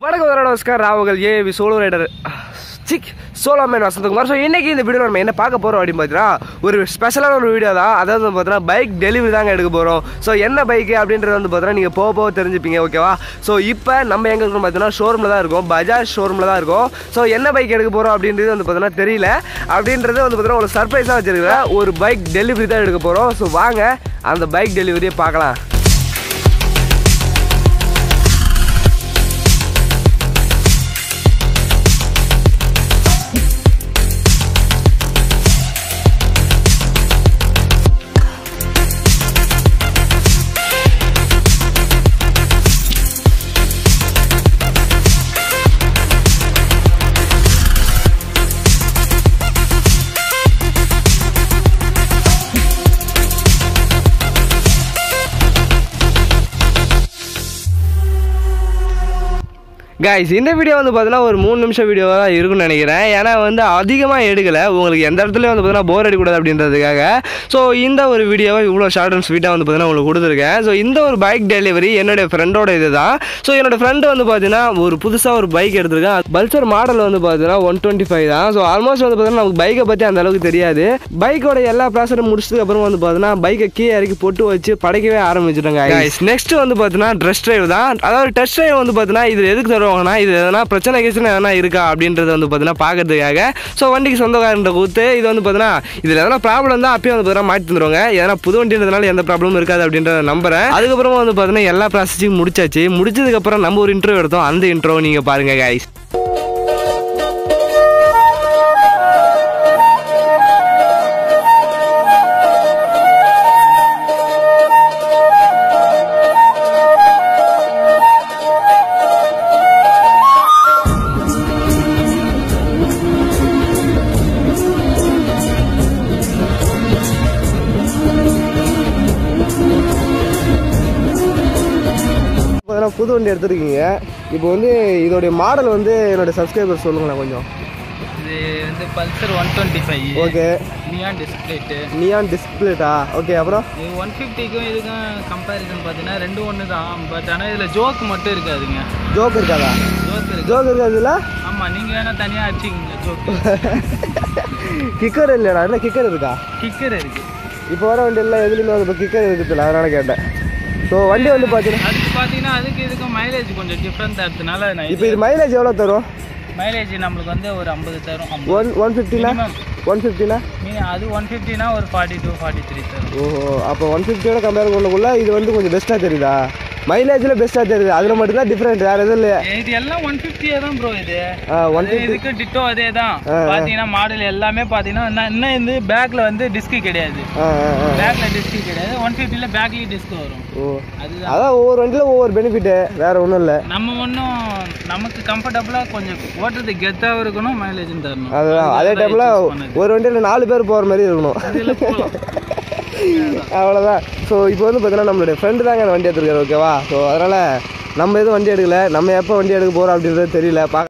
வணக்கம் வர நமஸ்கார் ராவுகள் ஏ வி சோலோ ரைடர் சிக் சோலோ மேன் வசந்தகுமார் ஸோ இன்னைக்கு இந்த வீடியோ நம்ம என்ன பார்க்க போகிறோம் அப்படின்னு பார்த்தீங்கன்னா ஒரு ஸ்பெஷலான ஒரு வீடியோ தான் அதாவது வந்து பார்த்தீங்கன்னா பைக் டெலிவரி தாங்க எடுக்க போகிறோம் ஸோ என்ன பைக்கு அப்படின்றது வந்து பார்த்தீங்கன்னா நீங்கள் போக போக தெரிஞ்சுப்பீங்க ஓகேவா ஸோ இப்போ நம்ம எங்கே இருக்கோம் பார்த்தீங்கன்னா ஷோரூமில் தான் இருக்கோம் பஜாஜ் ஷோரூமில் தான் இருக்கோம் ஸோ என்ன பைக் எடுக்க போகிறோம் அப்படின்றது வந்து பார்த்தீங்கன்னா தெரியல அப்படின்றது வந்து பார்த்தீங்கன்னா ஒரு சர்ப்ரைஸாக வச்சிருக்கிறேன் ஒரு பைக் டெலிவரி தான் எடுக்க போகிறோம் ஸோ வாங்க அந்த பைக் டெலிவரியை பார்க்கலாம் கைஸ் இந்த வீடியோ வந்து பார்த்தீங்கன்னா ஒரு மூணு நிமிஷம் வீடியோவாக தான் இருக்கும்னு நினைக்கிறேன் ஏன்னா வந்து அதிகமாக எடுக்கலை உங்களுக்கு எந்த இடத்துலையும் வந்து பார்த்தீங்கன்னா போர் அடிக்கூடாது அப்படின்றதுக்காக ஸோ இந்த ஒரு வீடியோவை இவ்வளோ ஷார்ட் அண்ட் ஸ்வீட்டாக வந்து பார்த்தீங்கன்னா உங்களுக்கு கொடுத்துருக்கேன் ஸோ இந்த ஒரு பைக் டெலிவரி என்னுடைய ஃப்ரெண்டோட இது தான் ஸோ என்னோட ஃப்ரெண்டு வந்து பார்த்தீங்கன்னா ஒரு புதுசாக ஒரு பைக் எடுத்திருக்கேன் பல்சர் மாடல் வந்து பார்த்தீங்கன்னா ஒன் டுவெண்ட்டி ஃபைவ் தான் ஸோ ஆல்மோஸ்ட் வந்து பார்த்தீங்கன்னா நமக்கு பைக்கை பற்றி அந்த அளவுக்கு தெரியாது பைக்கோட எல்லா ப்ராசரும் முடிச்சதுக்கு அப்புறம் வந்து பார்த்தீங்கன்னா பைக்கை கீ இறக்கி பொட்டு வச்சு படைக்கவே ஆரம்பிச்சிட்டோங்க நெக்ஸ்ட் வந்து பார்த்தீங்கன்னா ட்ரெஸ் டிரைவ் தான் அதாவது டெஸ்ட் டிரைவ் வந்து பார்த்தீங்கன்னா இது எதுக்கு தருவாங்கன்னா இது எதனா பிரச்சனை கேச்சுன்னு எதனா இருக்கா அப்படின்றது வந்து பார்த்தீங்கன்னா பார்க்கறதுக்காக ஸோ வண்டிக்கு சொந்தக்காரன்ற கூத்து இது வந்து பார்த்தீங்கன்னா இதில் எதனா ப்ராப்ளம் தான் அப்பயும் வந்து பார்த்தீங்கன்னா மாட்டி தந்துருவாங்க ஏன்னா புது வண்டின்றதுனால எந்த ப்ராப்ளமும் இருக்காது அப்படின்றத நம்புறேன் அதுக்கப்புறமா வந்து பார்த்தீங்கன்னா எல்லா ப்ராசஸையும் முடிச்சாச்சு முடிச்சதுக்கப்புறம் நம்ம ஒரு இன்ட்ரோ எடுத்தோம் அந்த இன்ட்ரோ நீங்கள் பாருங்க guys பார்த்தீங்கன்னா புது வண்டி எடுத்துருக்கீங்க இப்போ வந்து இதோடைய மாடல் வந்து என்னோட சப்ஸ்கிரைபர் சொல்லுங்களேன் கொஞ்சம் இது வந்து Pulsar one twenty five okay neon டிஸ்பிளேட்டு நியான் டிஸ்பிளேட்டா ஓகே அப்புறம் இது ஒன் ஃபிஃப்டிக்கும் இதுக்கும் கம்பேரிசன் பார்த்தீங்கன்னா ரெண்டும் ஒன்று தான் பட் ஆனால் இதில் ஜோக் மட்டும் இருக்காதுங்க ஜோக் இருக்காதா ஜோக் இருக்கு ஜோக் இருக்காதுல்ல ஆமாம் நீங்கள் வேணால் தனியாக அடிச்சிக்கங்க ஜோக் கிக்கர் இல்லைடா இல்லை கிக்கர் இருக்கா கிக்கர் இருக்கு இப்போ வர வண்டி எல்லாம் எதுலையுமே வந்து இப்போ கிக்கர் இருக்குதுல்ல அதனால கேட்டேன் ஸோ வண்டி வந்து பார்த்தீங்கன்னா அதுக்கு பார்த்தீங்கன்னா அதுக்கு இதுக்கும் மைலேஜ் கொஞ்சம் டிஃப்ரெண்ட் தரதுனால நான் இப்போ இது மைலேஜ் எவ்வளோ தரும் மைலேஜ் நம்மளுக்கு வந்து ஒரு ஐம்பது தரும் ஒன் ஒன் ஃபிஃப்டினா மினிமம் ஒன் ஃபிஃப்டினா நீ அது ஒன் ஃபிஃப்டினா ஒரு ஃபார்ட்டி டூ ஃபார்ட்டி த்ரீ தரும் ஓஹோ அப்போ ஒன் ஃபிஃப்டியோட கம்பேர் பண்ணக்குள்ள இது வந்து கொஞ்சம் பெஸ்ட்டாக தெரியுதா மைலேஜில் பெஸ்ட்டாக தெரியுது அதில் மட்டும்தான் டிஃப்ரெண்ட் வேறு எதுவும் இல்லையா இது எல்லாம் ஒன் ஃபிஃப்டியே தான் ப்ரோ இது ஒன் அது இதுக்கு டிட்டோ அதே தான் பாத்தீங்கன்னா மாடல் எல்லாமே பாத்தீங்கன்னா இன்னும் இன்னும் வந்து பேக்ல வந்து டிஸ்க் கிடையாது ஆ ஆ ஆ பேக்ல டிஸ்க் கிடையாது ஒன் ஃபிஃப்டில பேக்லயும் டிஸ்க் வரும் ஓ அதுதான் அதான் ஒவ்வொரு வண்டியில் ஒவ்வொரு பெனிஃபிட்டு வேறு ஒன்றும் இல்லை நம்ம ஒன்றும் நமக்கு கம்ஃபர்டபுளா கொஞ்சம் ஓட்டுறது கெத்தாவும் இருக்கணும் மைலேஜும் தரணும் அதுதான் அதே டைமில் ஒரு வண்டியில் நாலு பேர் போகிற மாதிரி இருக்கணும் இதுல போலாம். அவ்வளோதான் ஸோ இப்போ வந்து பார்த்தீங்கன்னா நம்மளுடைய ஃப்ரெண்டு தாங்க அந்த வண்டி எடுத்துருக்காரு ஓகேவா ஸோ அதனால் நம்ம எதுவும் வண்டி எடுக்கல நம்ம எப்போ வண்டி எடுக்க போகிறோம் அப்படின்றது தெரியல பார்க்க